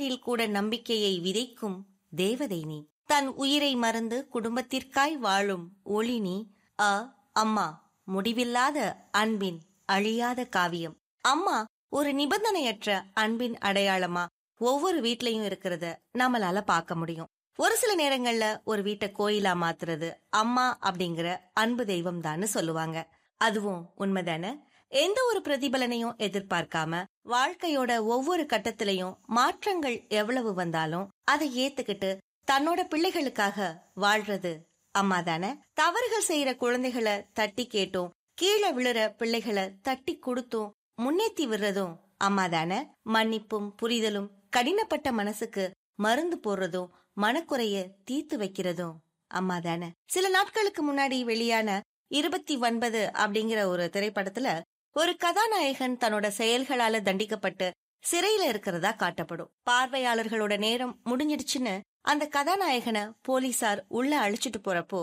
வாழ்க்கையில் கூட நம்பிக்கையை விதைக்கும் தேவதை நீ தன் உயிரை மறந்து குடும்பத்திற்காய் வாழும் ஒளி நீ அ அம்மா முடிவில்லாத அன்பின் அழியாத காவியம் அம்மா ஒரு நிபந்தனையற்ற அன்பின் அடையாளமா ஒவ்வொரு வீட்லயும் இருக்கிறத நம்மளால பார்க்க முடியும் ஒரு சில நேரங்கள்ல ஒரு வீட்டை கோயிலா மாத்துறது அம்மா அப்படிங்கிற அன்பு தெய்வம் தான்னு சொல்லுவாங்க அதுவும் உண்மைதானே எந்த ஒரு பிரதிபலனையும் எதிர்பார்க்காம வாழ்க்கையோட ஒவ்வொரு கட்டத்திலையும் மாற்றங்கள் எவ்வளவு வந்தாலும் அதை ஏத்துக்கிட்டு தன்னோட பிள்ளைகளுக்காக வாழ்றது அம்மா தானே தவறுகள் செய்யற குழந்தைகளை தட்டி கேட்டும் கீழே விழுற பிள்ளைகளை தட்டி கொடுத்தும் முன்னேத்தி விடுறதும் அம்மா தானே மன்னிப்பும் புரிதலும் கடினப்பட்ட மனசுக்கு மருந்து போடுறதும் மனக்குறைய தீர்த்து வைக்கிறதும் அம்மா தானே சில நாட்களுக்கு முன்னாடி வெளியான இருபத்தி ஒன்பது அப்படிங்கிற ஒரு திரைப்படத்துல ஒரு கதாநாயகன் தன்னோட செயல்களால தண்டிக்கப்பட்டு சிறையில இருக்கிறதா காட்டப்படும் பார்வையாளர்களோட நேரம் முடிஞ்சிடுச்சுன்னு அந்த கதாநாயகனை போலீசார் உள்ள அழிச்சிட்டு போறப்போ